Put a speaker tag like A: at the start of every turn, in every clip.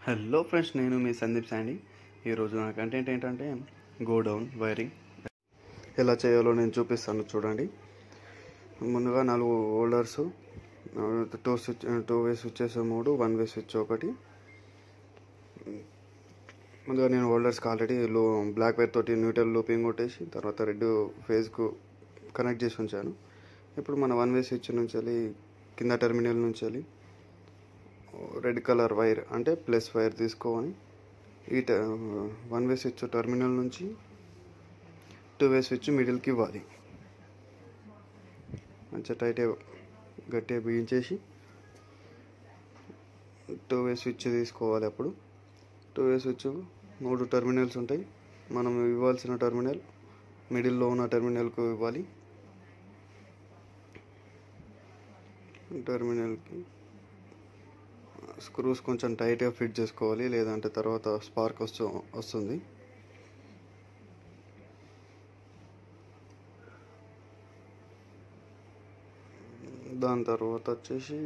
A: hello friends నేను మీ Sandeep Sandy ఈరోజు నా కంటెంట్ ఏంటంటే గో డౌన్ వైరింగ్ ఎలా చేయాలో నేను చూపిస్తాను చూడండి ముందుగా నాలుగు holders two switch two way switches మూడు వన్ వే స్విచ్ ఒకటి ముందుగా నేను హోల్డర్స్కి ఆల్రెడీ లో బ్లాక్ వైర్ తోటి న్యూట్రల్ లూపింగ్ కొట్టేసి తర్వాత రెడ్ ఫేజ్కు కనెక్ట్ చేసి ఉంచాను ఇప్పుడు మన వన్ వే స్విచ్ నుంచి వెళ్ళి కింద టెర్మినల్ నుంచి వెళ్ళి రెడ్ కలర్ వైర్ అంటే ప్లస్ వైర్ తీసుకోవాలి ఈ వన్ వే స్విచ్ టెర్మినల్ నుంచి టూ వే స్విచ్ మిడిల్కి ఇవ్వాలి మంచిగా టైట్గా గట్టిగా బిగించేసి టూ వే స్విచ్ తీసుకోవాలి అప్పుడు టూ వే స్విచ్ మూడు టెర్మినల్స్ ఉంటాయి మనం ఇవ్వాల్సిన టెర్మినల్ మిడిల్లో ఉన్న టెర్మినల్కు ఇవ్వాలి టెర్మినల్కి స్క్రూస్ కొంచెం టైట్గా ఫిట్ చేసుకోవాలి లేదంటే తర్వాత స్పార్క్ వస్తూ వస్తుంది దాని తర్వాత వచ్చేసి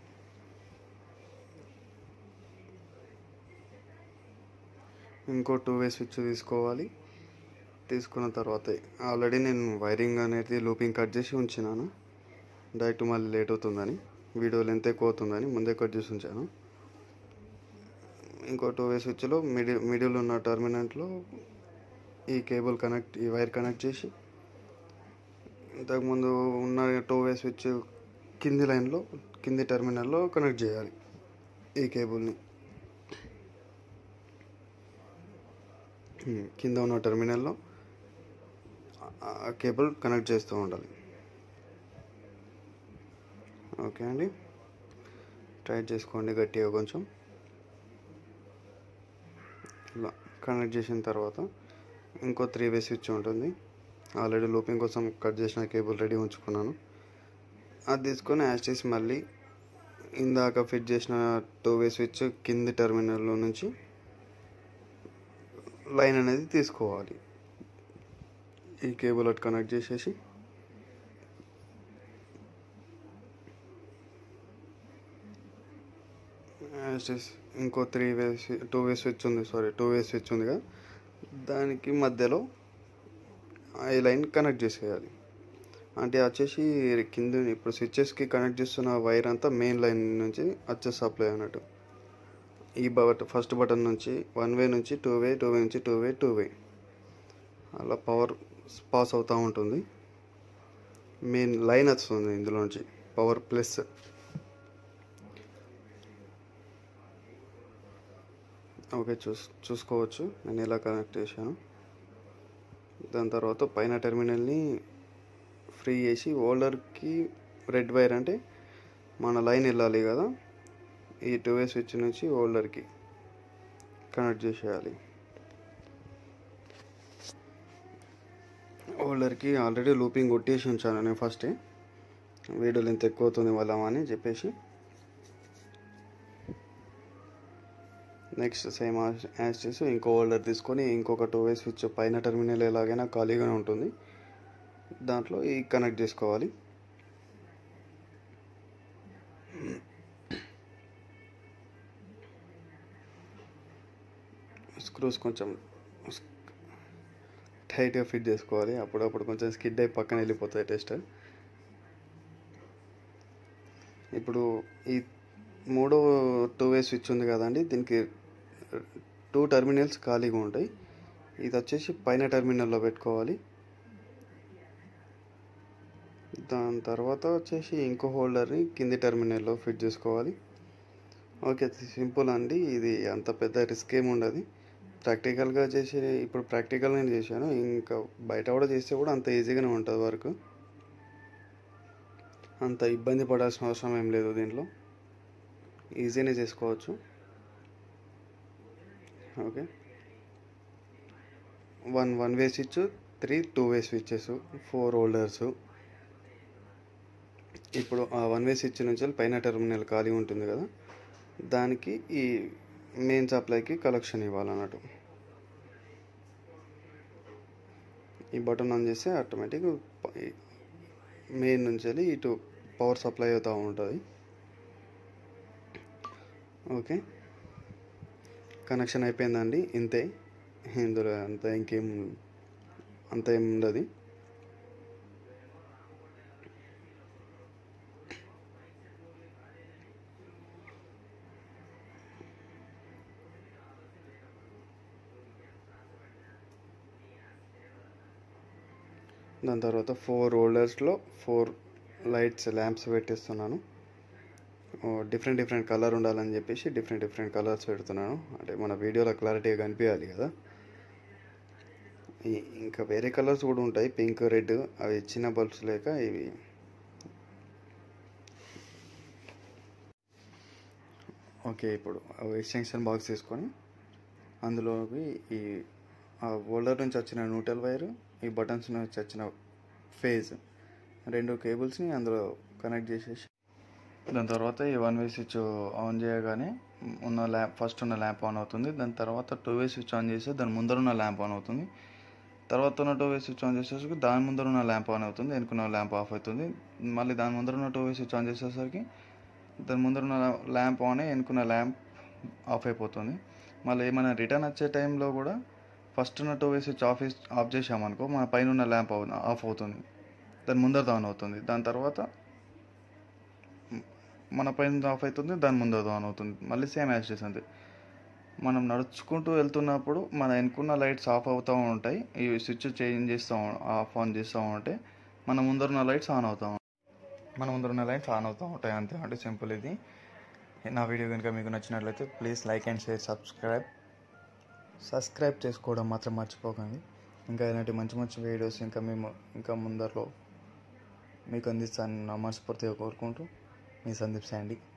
A: ఇంకో టూ వే స్విచ్ తీసుకోవాలి తీసుకున్న తర్వాత ఆల్రెడీ నేను వైరింగ్ అనేది లూపింగ్ కట్ చేసి ఉంచినాను డైరెక్ట్ మళ్ళీ లేట్ అవుతుందని వీడియో లెంత్ ఎక్కువ అవుతుందని ముందే కట్ చేసి ఉంచాను ఇంకో టూ వే స్విచ్లో మిడిల్ మిడిల్ ఉన్న టర్మినెంట్లో ఈ కేబుల్ కనెక్ట్ ఈ వైర్ కనెక్ట్ చేసి ఇంతకుముందు ఉన్న టూ వే స్విచ్ కింది లైన్లో కింది టెర్మినల్లో కనెక్ట్ చేయాలి ఈ కేబుల్ని కింద ఉన్న టెర్మినల్లో కేబుల్ కనెక్ట్ చేస్తూ ఉండాలి ఓకే అండి టైట్ చేసుకోండి గట్టిగా కొంచెం ఇలా కనెక్ట్ చేసిన తర్వాత ఇంకో త్రీ వే స్విచ్ ఉంటుంది ఆల్రెడీ లూపింగ్ కోసం కట్ చేసిన కేబుల్ రెడీ ఉంచుకున్నాను అది తీసుకొని యాస్టీస్ మళ్ళీ ఇందాక ఫిట్ చేసిన టూ వే స్విచ్ కింది టెర్మినల్లో నుంచి లైన్ అనేది తీసుకోవాలి ఈ కేబుల్ అటు కనెక్ట్ చేసేసి ఇంకో three way two way switch ఉంది సారీ టూ వే స్విచ్ ఉంది కదా దానికి మధ్యలో ఈ లైన్ కనెక్ట్ చేసేయాలి అంటే వచ్చేసి కింద ఇప్పుడు స్విచ్చెస్కి కనెక్ట్ చేస్తున్న వైర్ అంతా మెయిన్ లైన్ నుంచి వచ్చే సప్లై అన్నట్టు ఈ బట్ ఫస్ట్ బటన్ నుంచి వన్ వే నుంచి టూ వే టూ వే నుంచి టూ వే టూ వే అలా పవర్ పాస్ అవుతూ ఉంటుంది మెయిన్ లైన్ వస్తుంది ఇందులో నుంచి పవర్ ప్లస్ ఓకే చూస్ చూసుకోవచ్చు నేను ఎలా కనెక్ట్ చేశాను దాని తర్వాత పైన టెర్మినల్ని ఫ్రీ చేసి హోల్డర్కి రెడ్ వైర్ అంటే మన లైన్ వెళ్ళాలి కదా ఈ టూ వే స్విచ్ నుంచి హోల్డర్కి కనెక్ట్ చేసేయాలి హోల్డర్కి ఆల్రెడీ లూపింగ్ కొట్టేసి ఉంచాను నేను ఫస్టే వీడియో లెంత్ ఎక్కువ అవుతుంది వాళ్ళ అని చెప్పేసి నెక్స్ట్ సేమ్ యాజ్ చేసి ఇంకో హోల్డర్ తీసుకొని ఇంకొక టూ వే స్విచ్ పైన టెర్మినల్ ఎలాగైనా ఖాళీగానే ఉంటుంది దాంట్లో ఈ కనెక్ట్ చేసుకోవాలి స్క్రూస్ కొంచెం టైట్గా ఫిట్ చేసుకోవాలి అప్పుడప్పుడు కొంచెం స్కిడ్ అయి పక్కన వెళ్ళిపోతాయి టెస్ట్ ఇప్పుడు ఈ మూడో టూ వే స్విచ్ ఉంది కదండి దీనికి టూ టెర్మినల్స్ ఖాళీగా ఉంటాయి ఇది వచ్చేసి పైన టెర్మినల్లో పెట్టుకోవాలి దాని తర్వాత వచ్చేసి ఇంకో హోల్డర్ని కింది టెర్మినల్లో ఫిట్ చేసుకోవాలి ఓకే సింపుల్ అండి ఇది అంత పెద్ద రిస్క్ ఏమి ఉండదు ప్రాక్టికల్గా చేసి ఇప్పుడు ప్రాక్టికల్ నేను చేశాను ఇంకా బయట కూడా చేస్తే కూడా అంత ఈజీగానే ఉంటుంది వర్క్ అంత ఇబ్బంది పడాల్సిన అవసరం ఏం లేదు దీంట్లో ఈజీనే చేసుకోవచ్చు okay one one way switch three two way switches four holders ఇప్పుడు ఆ వన్ వే స్విచ్ నుంచి పైన టెర్మినల్ ఖాళీ ఉంటుంది కదా దానికి ఈ మెయిన్ సప్లైకి కలెక్షన్ ఇవ్వాలన్నట్టు ఈ బటన్ ఆన్ చేస్తే ఆటోమేటిక్ మెయిన్ నుంచి వెళ్ళి ఇటు పవర్ సప్లై అవుతూ ఉంటుంది ఓకే కనెక్షన్ అయిపోయిందండి ఇంతే ఇందులో అంత ఇంకేం అంత ఏం ఉండదు దాని తర్వాత ఫోర్ హోల్డర్స్లో ఫోర్ లైట్స్ ల్యాంప్స్ పెట్టేస్తున్నాను డిఫరెంట్ డిఫరెంట్ కలర్ ఉండాలని చెప్పేసి డిఫరెంట్ డిఫరెంట్ కలర్స్ పెడుతున్నాను అంటే మన వీడియోలో క్లారిటీగా కనిపించాలి కదా ఈ- ఇంకా వేరే కలర్స్ కూడా ఉంటాయి పింక్ రెడ్ అవి చిన్న బల్బ్స్ లేక ఇవి ఓకే ఇప్పుడు ఎక్స్టెన్షన్ బాక్స్ తీసుకొని అందులోకి ఈ ఆ హోల్డర్ నుంచి వచ్చిన న్యూట్రల్ వైర్ ఈ బటన్స్ నుంచి వచ్చిన ఫేజ్ రెండు కేబుల్స్ని అందులో కనెక్ట్ చేసేసి దాని తర్వాత ఈ వన్ వే స్విచ్ ఆన్ చేయగానే ఉన్న ల్యాంప్ ఫస్ట్ ఉన్న ల్యాంప్ ఆన్ అవుతుంది దాని తర్వాత టూ వే స్విచ్ ఆన్ చేస్తే దాని ముందర ఉన్న ల్యాంప్ ఆన్ అవుతుంది తర్వాత ఉన్న టూ వే స్విచ్ ఆన్ చేసేసరికి దాని ముందర ఉన్న ల్యాంప్ ఆన్ అవుతుంది వెనుకున్న ల్యాంప్ ఆఫ్ అవుతుంది మళ్ళీ దాని ముందర ఉన్న టూ వే స్విచ్ ఆన్ చేసేసరికి దాని ముందర ఉన్న ల్యాంప్ ఆన్ అయ్యి వెనుకున్న ల్యాంప్ ఆఫ్ అయిపోతుంది మళ్ళీ ఏమైనా రిటర్న్ వచ్చే టైంలో కూడా ఫస్ట్ ఉన్న two way switch off off చేసామనుకో మన పైన ఉన్న ల్యాంప్ ఆఫ్ అవుతుంది దాని ముందర ఆన్ అవుతుంది దాని తర్వాత మన పైన ఆఫ్ అవుతుంది దాని ముందర ఆన్ అవుతుంది మళ్ళీ సేమ్ యాక్సెస్ అంతే మనం నడుచుకుంటూ వెళ్తున్నప్పుడు మన వెనుకున్న లైట్స్ ఆఫ్ అవుతూ ఉంటాయి ఈ స్విచ్ చేంజ్ చేస్తూ ఆఫ్ ఆన్ చేస్తూ ఉంటే మన ముందరున్న లైట్స్ ఆన్ అవుతూ ఉంటాయి మన ముందరున్న లైట్స్ ఆన్ అవుతూ ఉంటాయి అంతే అంటే సింపుల్ ఇది నా వీడియో కనుక మీకు నచ్చినట్లయితే please like and share subscribe subscribe చేసుకోవడం మాత్రం మర్చిపోకండి ఇంకా ఇలాంటి మంచి మంచి వీడియోస్ ఇంకా మేము ఇంకా ముందరలో మీకు అందిస్తాను నా మనస్ఫూర్తిగా కోరుకుంటూ మీ సందీప్ శాండీ